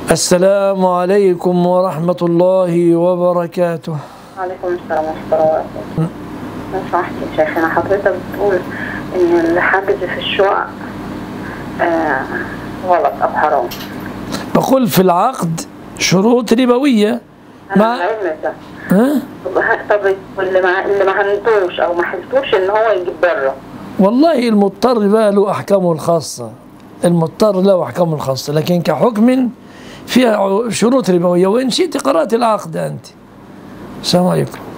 السلام عليكم ورحمة الله وبركاته وعليكم السلام ورحمة الله وبركاته لو سمحت يا شيخنا حضرتك بتقول إن الحجز في الشقق آه غلط أو حرام بقول في العقد شروط ربوية أنا مع العلم ده ها؟ طب ه- طب واللي ما اللي ما هنتوش أو ما حلتوش إن هو يجيب بره والله المضطر بقى له أحكامه الخاصة المضطر له أحكامه الخاصة لكن كحكم فيها شروط ربوية وإن شئت قرأت العقد أنت السلام عليكم